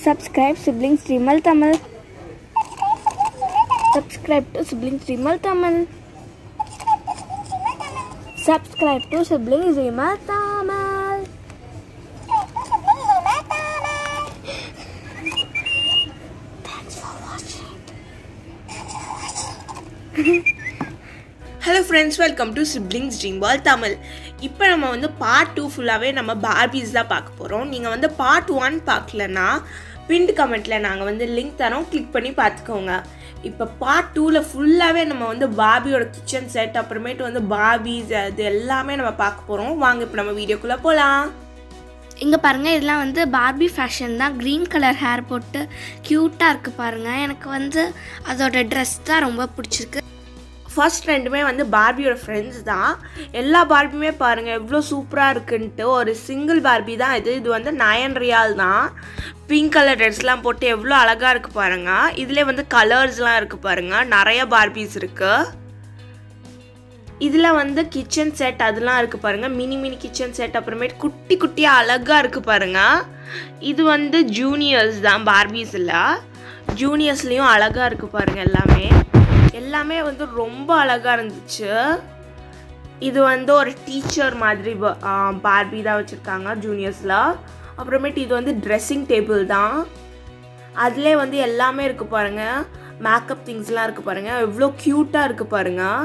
Subscribe Siblings Dreamal Tamil. Subscribe to Siblings Dreamal Tamil. Subscribe to Siblings Dreamal Tamil. Thanks for watching. Hello friends welcome to siblings dream ball Tamil இப்போ நம்ம வந்து part two ஃபுல்லாகவே நம்ம Barbie's தான் பார்க்க போகிறோம் நீங்கள் வந்து பார்ட் ஒன் பார்க்கலன்னா பின்ட் கமெண்ட்டில் நாங்கள் வந்து லிங்க் தரோம் கிளிக் பண்ணி பார்த்துக்கோங்க இப்போ பார்ட் டூவில் ஃபுல்லாகவே நம்ம வந்து பார்பியோட கிச்சன் செட் அப்புறமேட்டு வந்து பார்பிஸ் அது எல்லாமே நம்ம பார்க்க போகிறோம் வாங்க இப்போ நம்ம வீடியோக்குள்ளே போகலாம் இங்கே பாருங்கள் இதெல்லாம் வந்து பார்பி ஃபேஷன் தான் க்ரீன் கலர் ஹேர் போட்டு க்யூட்டாக இருக்குது பாருங்கள் எனக்கு வந்து அதோட ட்ரெஸ் தான் ரொம்ப பிடிச்சிருக்கு ஃபர்ஸ்ட் ரெண்டுமே வந்து பார்பியோட ஃப்ரெண்ட்ஸ் தான் எல்லா பார்பியுமே பாருங்கள் எவ்வளோ சூப்பராக இருக்குன்ட்டு ஒரு சிங்கிள் பார்பி தான் இது இது வந்து நயன் ரியால் தான் பிங்க் கலர் ட்ரெஸ்லாம் போட்டு எவ்வளோ அழகாக இருக்குது பாருங்கள் இதில் வந்து கலர்ஸ்லாம் இருக்குது பாருங்கள் நிறைய பார்பிஸ் இருக்குது இதில் வந்து கிச்சன் செட் அதெல்லாம் இருக்குது பாருங்கள் மினி மினி கிச்சன் செட் அப்புறமேட்டு குட்டி குட்டியாக அழகாக இருக்குது பாருங்கள் இது வந்து ஜூனியர்ஸ் தான் பார்பிஸ் இல்லை ஜூனியர்ஸ்லேயும் அழகாக இருக்குது பாருங்கள் எல்லாமே எல்லாமே வந்து ரொம்ப அழகாக இருந்துச்சு இது வந்து ஒரு டீச்சர் மாதிரி ப- ஆ, பார்பி தான் வச்சுருக்காங்க ஜூனியர்ஸில் அப்புறமேட்டு இது வந்து ட்ரெஸ்ஸிங் டேபிள் தான் அதிலே வந்து எல்லாமே இருக்குது பாருங்கள் மேக்கப் திங்ஸ்லாம் இருக்குது பாருங்கள் எவ்வளோ க்யூட்டாக இருக்குது பாருங்கள்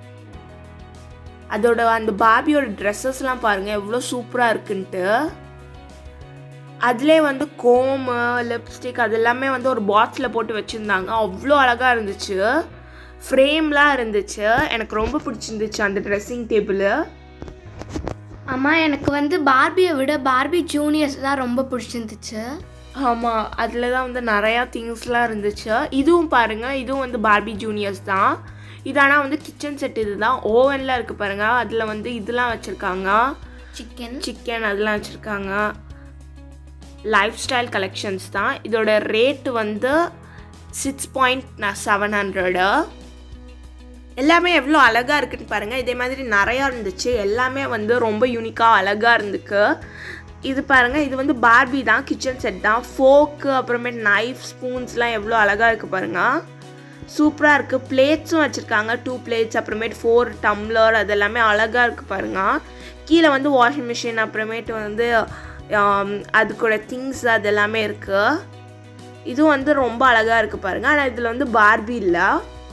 அதோட அந்த பார்பியோட ட்ரெஸ்ஸஸ்லாம் பாருங்கள் எவ்வளோ சூப்பராக இருக்குன்ட்டு அதிலே வந்து கோமு லிப்ஸ்டிக் அது எல்லாமே வந்து ஒரு பாக்ஸில் போட்டு வச்சுருந்தாங்க அவ்வளோ அழகாக இருந்துச்சு ஃப்ரேம்லாம் இருந்துச்சு எனக்கு ரொம்ப பிடிச்சிருந்துச்சு அந்த ட்ரெஸ்ஸிங் டேபிள் ஆமாம் எனக்கு வந்து பார்பியை விட பார்பி ஜூனியர்ஸ் தான் ரொம்ப பிடிச்சிருந்துச்சு ஆமாம் அதில் தான் வந்து நிறையா திங்ஸ்லாம் இருந்துச்சு இதுவும் பாருங்கள் இதுவும் வந்து பார்பி ஜூனியர்ஸ் தான் இது ஆனால் வந்து கிச்சன் செட் இதுதான் ஓவனில் இருக்குது பாருங்கள் அதில் வந்து இதெல்லாம் வச்சுருக்காங்க சிக்கன் சிக்கன் அதெல்லாம் வச்சுருக்காங்க லைஃப் ஸ்டைல் கலெக்ஷன்ஸ் தான் இதோட ரேட்டு வந்து சிக்ஸ் பாயிண்ட் செவன் ஹண்ட்ரடு எல்லாமே எவ்வளோ அழகாக இருக்குன்னு பாருங்கள் இதே மாதிரி நிறையா இருந்துச்சு எல்லாமே வந்து ரொம்ப யூனிக்காக அழகாக இருந்துக்கு இது பாருங்கள் இது வந்து பார்பி தான் கிச்சன் செட் தான் ஃபோக்கு அப்புறமேட்டு நைஃப் ஸ்பூன்ஸ்லாம் எவ்வளோ அழகாக இருக்குது பாருங்கள் சூப்பராக இருக்குது பிளேட்ஸும் வச்சுருக்காங்க டூ பிளேட்ஸ் அப்புறமேட்டு ஃபோர் டம்ளர் அது எல்லாமே அழகாக இருக்குது பாருங்கள் கீழே வந்து வாஷிங் மிஷின் அப்புறமேட்டு வந்து ஆம், அதுக்கூட திங்ஸ் அது எல்லாமே இருக்குது இதுவும் வந்து ரொம்ப அழகாக இருக்குது பாருங்கள் ஆனால் இதில் வந்து பார்பி இல்லை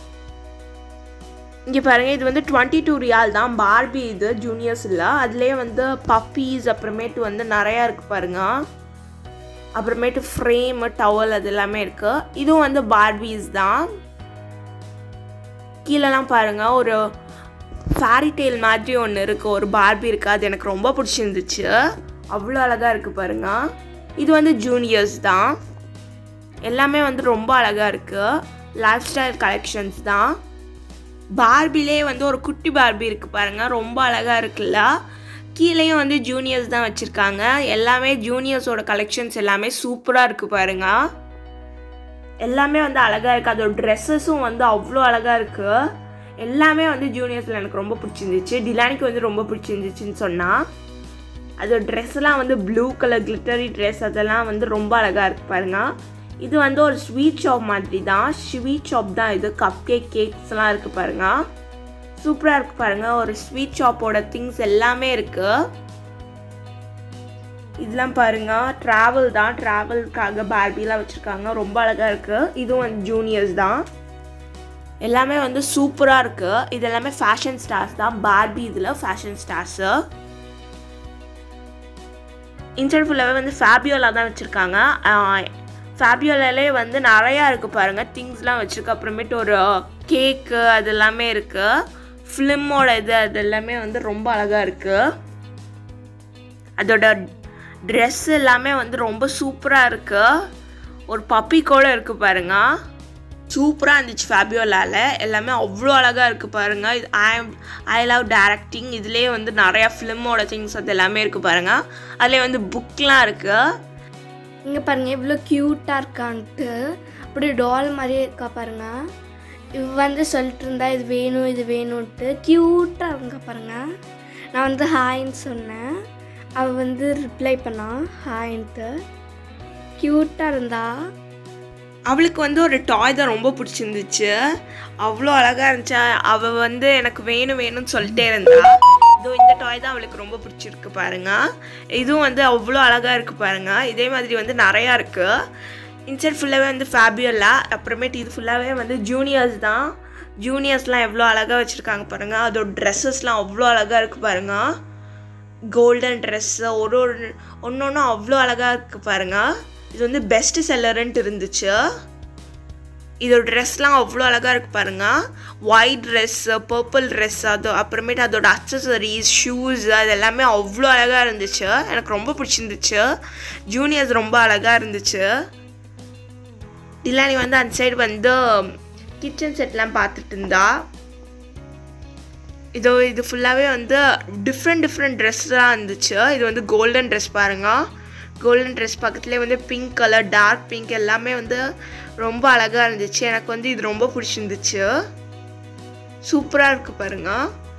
இங்கே பாருங்கள் இது வந்து டுவெண்ட்டி டூ ரியால் தான் பார்பி இது ஜூனியர்ஸ் இல்லை அதுலேயே வந்து பப்பீஸ் அப்புறமேட்டு வந்து நிறையா இருக்குது பாருங்க அப்புறமேட்டு ஃப்ரேமு டவல் அது எல்லாமே இருக்குது இதுவும் வந்து பார்பிஸ் தான் கீழெல்லாம் பாருங்க ஒரு ஃபேரி டெய்ல் மாதிரி ஒன்று இருக்குது ஒரு பார்பி இருக்குது அது எனக்கு ரொம்ப பிடிச்சிருந்துச்சு அவ்வளோ அழகாக இருக்குது பாருங்க இது வந்து ஜூனியர்ஸ் தான் எல்லாமே வந்து ரொம்ப அழகாக இருக்குது லைஃப் ஸ்டைல் கலெக்ஷன்ஸ் தான் பார்பிலே வந்து ஒரு குட்டி பார்பி இருக்குது பாருங்கள் ரொம்ப அழகாக இருக்குல்ல கீழேயும் வந்து ஜூனியர்ஸ் தான் வச்சுருக்காங்க எல்லாமே ஜூனியர்ஸோட கலெக்ஷன்ஸ் எல்லாமே சூப்பராக இருக்குது பாருங்கள் எல்லாமே வந்து அழகாக இருக்குது அதோட ட்ரெஸ்ஸஸும் வந்து அவ்வளோ அழகாக இருக்குது எல்லாமே வந்து ஜூனியர்ஸில் எனக்கு ரொம்ப பிடிச்சிருந்துச்சு டிலானிக்கு வந்து ரொம்ப பிடிச்சிருந்துச்சுன்னு சொன்னால் அதோட ட்ரெஸ்லாம் வந்து ப்ளூ கலர் கிளிட்டரி ட்ரெஸ் அதெல்லாம் வந்து ரொம்ப அழகாக இருக்குது பாருங்க இது வந்து ஒரு ஸ்வீட் ஷாப் மாதிரி தான் ஸ்வீட் ஷாப் தான் இது கப் கேக் கேக்ஸ்லாம் இருக்குது பாருங்க சூப்பராக இருக்குது பாருங்க ஒரு ஸ்வீட் ஷாப்போட திங்ஸ் எல்லாமே இருக்குது இதெல்லாம் பாருங்க ட்ராவல் தான் ட்ராவல்காக பார்பிலாம் வச்சுருக்காங்க ரொம்ப அழகாக இருக்குது இதுவும் வந்து ஜூனியர்ஸ் தான் எல்லாமே வந்து சூப்பராக இருக்குது இது எல்லாமே ஃபேஷன் ஸ்டார்ஸ் தான் பார்பி இதில் ஃபேஷன் ஸ்டார்ஸு இன்சைட் ஃபுல்லாகவே வந்து ஃபேபியோலா தான் வச்சுருக்காங்க ஃபேபியோலாலே வந்து நிறையா இருக்குது பாருங்கள் திங்ஸ்லாம் வச்சுருக்கு அப்புறமேட்டு ஒரு கேக்கு அது எல்லாமே இருக்குது ஃபிலிமோட இது அது எல்லாமே வந்து ரொம்ப அழகாக இருக்குது அதோட ட்ரெஸ் எல்லாமே வந்து ரொம்ப சூப்பராக இருக்குது ஒரு பப்பி கூட இருக்குது பாருங்க சூப்பராக இருந்துச்சு ஃபேபியோலால எல்லாமே அவ்வளோ அழகாக இருக்குது பாருங்கள் இது ஐ ஐ லவ் டேரக்டிங் இதுலேயே வந்து நிறையா ஃபிலிமோட திங்ஸ் அது எல்லாமே இருக்குது பாருங்கள் அதிலே வந்து புக்லாம் இருக்குது இங்கே பாருங்கள் இவ்வளோ க்யூட்டாக இருக்கான்ட்டு அப்படி டால் மாதிரியே இருக்கா பாருங்க இவ வந்து சொல்லிட்டு இருந்தா இது வேணும் இது வேணும்ன்ட்டு க்யூட்டாக இருங்க பாருங்க நான் வந்து ஹாய்ன்னு சொன்னேன் அவள் வந்து ரிப்ளை பண்ணா ஹாய்ன்ட்டு க்யூட்டாக இருந்தா அவளுக்கு வந்து ஒரு டாய் தான் ரொம்ப பிடிச்சிருந்துச்சு அவ்வளோ அழகாக இருந்துச்சு அவள் வந்து எனக்கு வேணும் வேணும்னு சொல்லிட்டே இருந்தா இதோ இந்த டாய் தான் அவளுக்கு ரொம்ப பிடிச்சிருக்கு பாருங்க இதுவும் வந்து அவ்வளோ அழகாக இருக்கு பாருங்க இதே மாதிரி வந்து நிறையா இருக்கு இன்சைட் ஃபுல்லாகவே வந்து ஃபேபியோலா அப்புறமேட்டு இது ஃபுல்லாகவே வந்து ஜூனியர்ஸ் தான் ஜூனியர்ஸ்லாம் எவ்வளோ அழகாக வச்சுருக்காங்க பாருங்க அதோட ட்ரெஸ்ஸஸ்லாம் அவ்வளோ அழகாக இருக்குது பாருங்க கோல்டன் ட்ரெஸ்ஸு ஒரு ஒரு ஒன்று ஒன்றும் அவ்வளோ அழகாக இருக்குது பாருங்க இது வந்து பெஸ்ட் செல்லருன்ட்டு இருந்துச்சு இதோட ட்ரெஸ்லாம் அவ்வளோ அழகாக இருக்குது பாருங்க ஒயிட் ட்ரெஸ்ஸு பர்பிள் ட்ரெஸ் அது அப்புறமேட்டு அதோட அக்சசரிஸ் ஷூஸ் அது எல்லாமே அவ்வளோ அழகாக இருந்துச்சு எனக்கு ரொம்ப பிடிச்சிருந்துச்சு ஜூனியர்ஸ் ரொம்ப அழகாக இருந்துச்சு டிலானி வந்து அந்த சைடு வந்து கிச்சன் செட்லாம் பார்த்துட்டு இருந்தா இதோ இது ஃபுல்லாகவே வந்து டிஃப்ரெண்ட் டிஃப்ரெண்ட் ட்ரெஸ்லாம் இருந்துச்சு இது வந்து கோல்டன் ட்ரெஸ் பாருங்க கோல்டன் ட்ரெஸ் பக்கத்துலேயே வந்து பிங்க் கலர் டார்க் பிங்க் எல்லாமே வந்து ரொம்ப அழகாக இருந்துச்சு எனக்கு வந்து இது ரொம்ப பிடிச்சிருந்துச்சு சூப்பராக இருக்குது பாருங்க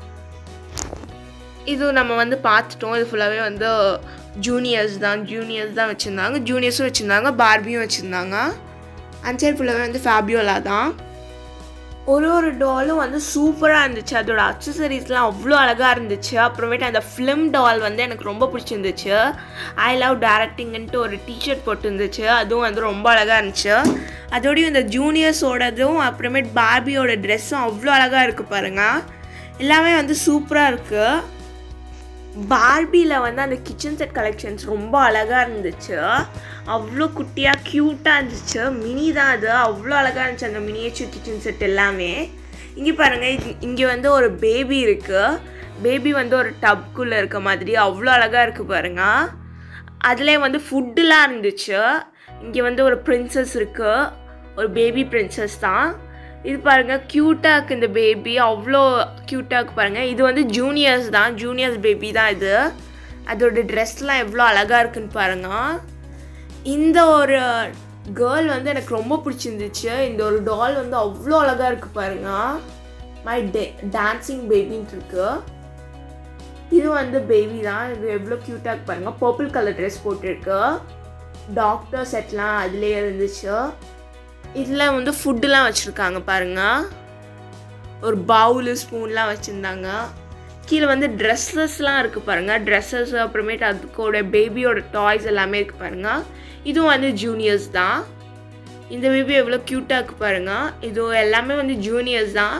இது நம்ம வந்து பார்த்துட்டோம் இது ஃபுல்லாகவே வந்து ஜூனியர்ஸ் தான் ஜூனியர்ஸ் தான் வச்சுருந்தாங்க ஜூனியர்ஸும் வச்சுருந்தாங்க பார்பியும் வச்சுருந்தாங்க அந்த சைடு ஃபுல்லாகவே வந்து ஃபேபியோலா தான் ஒரு ஒரு டாலும் வந்து சூப்பராக இருந்துச்சு அதோட அக்சசரிஸ்லாம் அவ்வளோ அழகாக இருந்துச்சு அப்புறமேட்டு அந்த ஃபிலிம் டால் வந்து எனக்கு ரொம்ப பிடிச்சிருந்துச்சு ஐ லவ் டேரக்டிங்ன்ட்டு ஒரு டிஷர்ட் போட்டு இருந்துச்சு அதுவும் வந்து ரொம்ப அழகாக இருந்துச்சு அதோடய இந்த ஜூனியர்ஸோடதும் அப்புறமேட்டு பார்பியோட ட்ரெஸ்ஸும் அவ்வளோ அழகாக இருக்குது பாருங்கள் எல்லாமே வந்து சூப்பராக இருக்குது பார்பியில் வந்து அந்த கிச்சன் செட் கலெக்ஷன்ஸ் ரொம்ப அழகாக இருந்துச்சு அவ்வளோ குட்டியாக க்யூட்டாக இருந்துச்சு மினி தான் அது அவ்வளோ அழகாக இருந்துச்சு அந்த மினியேச்சர் கிச்சன் செட் எல்லாமே இங்கே பாருங்கள் இங்கே வந்து ஒரு பேபி இருக்குது பேபி வந்து ஒரு டப்குள்ளே இருக்க மாதிரி அவ்வளோ அழகாக இருக்குது பாருங்க அதிலே வந்து ஃபுட்டுலாம் இருந்துச்சு இங்கே வந்து ஒரு பிரின்சஸ் இருக்குது ஒரு பேபி பிரின்சஸ் தான் இது பாருங்க க்யூட்டாக இருக்குது இந்த பேபி அவ்வளோ க்யூட்டாக இருக்கு பாருங்க இது வந்து ஜூனியர்ஸ் தான் ஜூனியர்ஸ் பேபி தான் இது அதோட ட்ரெஸ்லாம் எவ்வளோ அழகாக இருக்குன்னு பாருங்க இந்த ஒரு கேர்ள் வந்து எனக்கு ரொம்ப பிடிச்சிருந்துச்சு இந்த ஒரு டால் வந்து அவ்வளோ அழகாக இருக்குது பாருங்க மை டே டான்சிங் பேபின்ட்டு இருக்கு இது வந்து பேபி தான் இது எவ்வளோ க்யூட்டாக இருக்கு பாருங்க பர்பிள் கலர் ட்ரெஸ் போட்டிருக்கு டாக்டர் செட்லாம் அதுலேயே இருந்துச்சு இதில் வந்து ஃபுட்டுலாம் வச்சுருக்காங்க பாருங்க ஒரு பவுலு ஸ்பூன்லாம் வச்சுருந்தாங்க கீழே வந்து ட்ரெஸ்ஸஸ்லாம் இருக்குது பாருங்கள் ட்ரெஸ்ஸஸ் அப்புறமேட்டு அதுக்கோட பேபியோட டாய்ஸ் எல்லாமே இருக்குது பாருங்கள் இதுவும் வந்து ஜூனியர்ஸ் தான் இந்த பேபி எவ்வளோ க்யூட்டாக இருக்குது பாருங்கள் இது எல்லாமே வந்து ஜூனியர்ஸ் தான்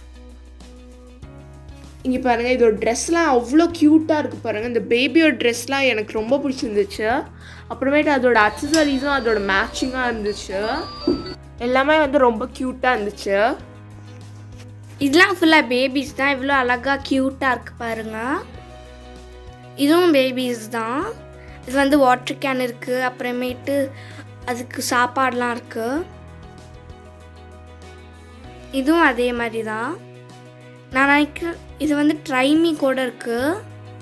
இங்கே பாருங்கள் இதோட ட்ரெஸ்லாம் அவ்வளோ க்யூட்டாக இருக்குது பாருங்கள் இந்த பேபியோட ட்ரெஸ்லாம் எனக்கு ரொம்ப பிடிச்சிருந்துச்சு அப்புறமேட்டு அதோட அக்சசரிஸும் அதோட மேட்சிங்காக இருந்துச்சு எல்லாமே வந்து ரொம்ப க்யூட்டாக இருந்துச்சு இதெல்லாம் ஃபுல்லாக பேபிஸ் தான் இவ்வளோ அழகாக க்யூட்டாக இருக்கு பாருங்க இதுவும் பேபிஸ் தான் இது வந்து வாட்டர் கேன் இருக்குது அப்புறமேட்டு அதுக்கு சாப்பாடுலாம் இருக்குது இதுவும் அதே மாதிரி தான் நான் நினைக்கிறேன் இது வந்து ட்ரைமி கூட இருக்குது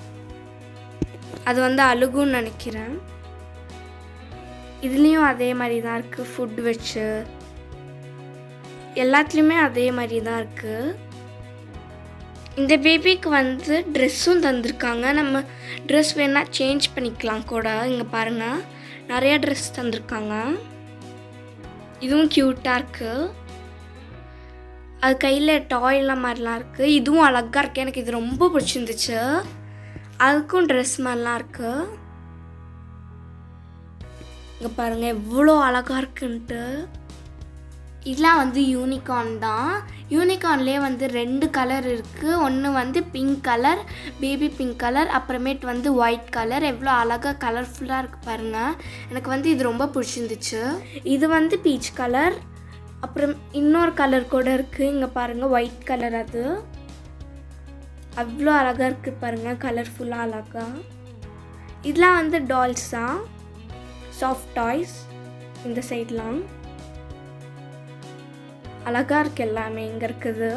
அது வந்து அழுகுன்னு நினைக்கிறேன் இதுலேயும் அதே மாதிரி தான் இருக்குது ஃபுட் வச்சு எல்லாத்துலேயுமே அதே மாதிரி தான் இருக்குது இந்த பேபிக்கு வந்து ட்ரெஸ்ஸும் தந்திருக்காங்க நம்ம ட்ரெஸ் வேணால் சேஞ்ச் பண்ணிக்கலாம் கூட இங்கே பாருங்கள் நிறைய ட்ரெஸ் தந்திருக்காங்க இதுவும் க்யூட்டாக இருக்குது அது கையில் டாய்லாம் மாதிரிலாம் இருக்குது இதுவும் அழகாக இருக்குது எனக்கு இது ரொம்ப பிடிச்சிருந்துச்சு அதுக்கும் ட்ரெஸ் மாதிரிலாம் இருக்குது இங்கே பாருங்கள் எவ்வளோ அழகாக இருக்குன்ட்டு இதெல்லாம் வந்து யூனிகார்ன் தான் யூனிகார்ன்லேயே வந்து ரெண்டு கலர் இருக்குது ஒன்று வந்து pink colour baby pink colour அப்புறமேட்டு வந்து ஒயிட் கலர் எவ்வளோ அழகாக கலர்ஃபுல்லாக இருக்குது பாருங்கள் எனக்கு வந்து இது ரொம்ப பிடிச்சிருந்துச்சு இது வந்து பீச் கலர் அப்புறம் இன்னொரு கலர் கூட இருக்குது இங்கே பாருங்கள் ஒயிட் கலர் அது அவ்வளோ அழகாக இருக்குது பாருங்கள் கலர்ஃபுல்லாக அழகாக இதெல்லாம் வந்து டால்ஸ் தான் சாஃப்ட் டாய்ஸ் இந்த சைட்லாம் அழகாக இருக்கு எல்லாமே இங்கே இருக்குது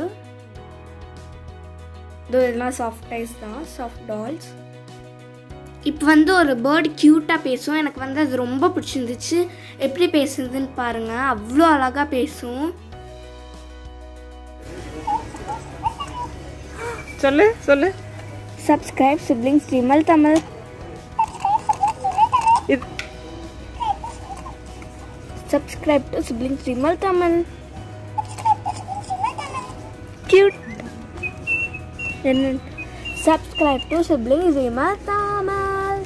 இதோ இதெல்லாம் சாஃப்ட் டாய்ஸ் தான் சாஃப்ட் டால்ஸ் இப்போ வந்து ஒரு பேர்டு க்யூட்டாக பேசும் எனக்கு வந்து அது ரொம்ப பிடிச்சிருந்துச்சு எப்படி பேசுதுன்னு பாருங்கள் அவ்வளோ அழகாக பேசும் சொல்லு சொல்லு சப்ஸ்கிரைப் சிப்ளிங்ஸ் விமல் தமிழ் இது subscribe to siblings ரிமல் Tamil cute என்ன subscribe to siblings ரிமல் Tamil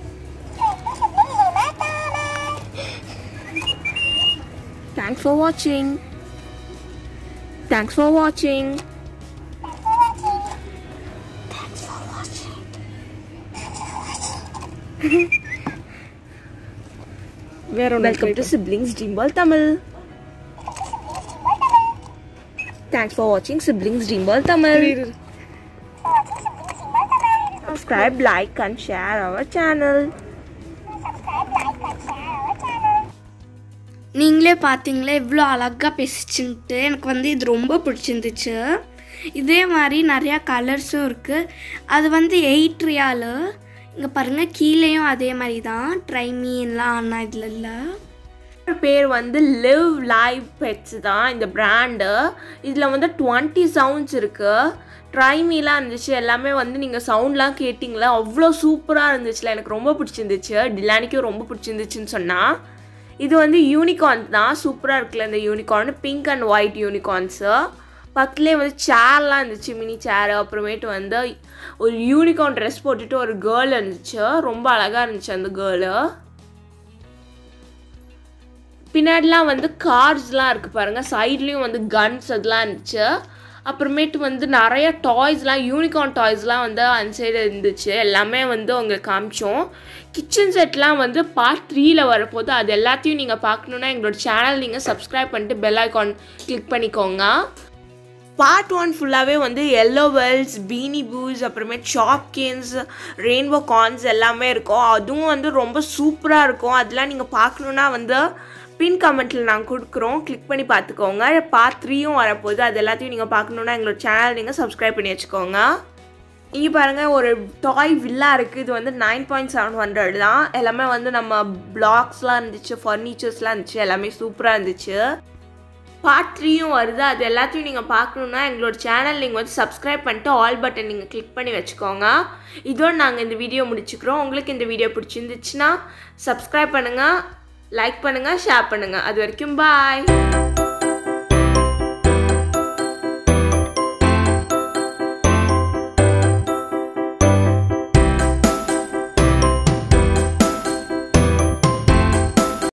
thanks for வாட்சிங் தேங்க்ஸ் ஃபார் வாட்சிங் வேற welcome to siblings dream ball Tamil thanks for வாட்சிங் siblings dream ball Tamil subscribe like and share our channel நீங்களே பார்த்தீங்களே இவ்வளோ அழகாக பேசிச்சுன்ட்டு எனக்கு வந்து இது ரொம்ப பிடிச்சிருந்துச்சு இதே மாதிரி நிறையா கலர்ஸும் இருக்குது அது வந்து எயிட் ரியால் இங்கே பாருங்கள் கீழேயும் அதே மாதிரி தான் ட்ரைமீன்லாம் ஆனால் இதில் இல்லை பேர் வந்து லிவ் லைவ் பெட்ஸ் தான் இந்த பிராண்டு இதில் வந்து டுவெண்ட்டி சவுண்ட்ஸ் இருக்குது ட்ரைமீலாம் இருந்துச்சு எல்லாமே வந்து நீங்கள் சவுண்ட்லாம் கேட்டிங்களா அவ்வளோ சூப்பராக இருந்துச்சுல எனக்கு ரொம்ப பிடிச்சிருந்துச்சு டிலானிக்கும் ரொம்ப பிடிச்சிருந்துச்சுன்னு சொன்னால் இது வந்து யூனிகார்ன் தான் சூப்பராக இருக்குல்ல இந்த unicorn pink and white unicorns பக்கத்துலேயே வந்து சேர்லாம் இருந்துச்சு மினி சேர் அப்புறமேட்டு வந்து ஒரு யூனிகார்ன் ட்ரெஸ் போட்டுட்டு ஒரு கேர்ள் இருந்துச்சு ரொம்ப அழகாக இருந்துச்சு அந்த கேர்ளு பின்னாடிலாம் வந்து கார்ஸ்லாம் இருக்குது பாருங்கள் சைட்லேயும் வந்து கன்ஸ் அதெல்லாம் இருந்துச்சு அப்புறமேட்டு வந்து நிறைய டாய்ஸ்லாம் யூனிகார்ன் டாய்ஸ்லாம் வந்து அந்த சைடு இருந்துச்சு எல்லாமே வந்து உங்களுக்கு காமிச்சோம் கிச்சன் செட்லாம் வந்து பார்ட் த்ரீயில் வரப்போது அது எல்லாத்தையும் நீங்கள் பார்க்கணுன்னா எங்களோட சேனல் நீங்கள் சப்ஸ்கிரைப் பண்ணிட்டு பெல் ஐக்கான் கிளிக் பண்ணிக்கோங்க பார்ட் ஒன் ஃபுல்லாகவே வந்து எல்லோ வெல்ஸ் பீனி பூஸ் அப்புறமேட்டு ஷாப் கேன்ஸ் ரெயின்போ கார்ன்ஸ் எல்லாமே இருக்கும் அதுவும் வந்து ரொம்ப சூப்பராக இருக்கும் அதெல்லாம் நீங்கள் பார்க்கணுன்னா வந்து பின் கமெண்ட்டில் நாங்கள் கொடுக்குறோம் கிளிக் பண்ணி பார்த்துக்கோங்க பார்ட் த்ரீயும் வரப்போகுது அது எல்லாத்தையும் நீங்கள் பார்க்கணுன்னா எங்களோட சேனல் நீங்கள் சப்ஸ்கிரைப் பண்ணி வச்சுக்கோங்க இங்கே பாருங்கள் ஒரு டாய் வில்லா இருக்குது இது வந்து நைன் பாயிண்ட் செவன் ஹண்ட்ரட் தான் எல்லாமே வந்து நம்ம பிளாக்ஸ்லாம் இருந்துச்சு ஃபர்னிச்சர்ஸ்லாம் இருந்துச்சு எல்லாமே சூப்பராக இருந்துச்சு பார்ட் த்ரீயும் வருது அது எல்லாத்தையும் நீங்கள் பார்க்கணுன்னா எங்களோட சேனல் நீங்கள் வந்து சப்ஸ்கிரைப் பண்ணிட்டு ஆல் பட்டன் நீங்கள் கிளிக் பண்ணி வச்சுக்கோங்க இதோடு நாங்கள் இந்த வீடியோ முடிச்சுக்கிறோம் உங்களுக்கு இந்த வீடியோ பிடிச்சிருந்துச்சுன்னா சப்ஸ்கிரைப் பண்ணுங்கள் லைக் பண்ணுங்கள் ஷேர் பண்ணுங்கள் அது வரைக்கும் பாய்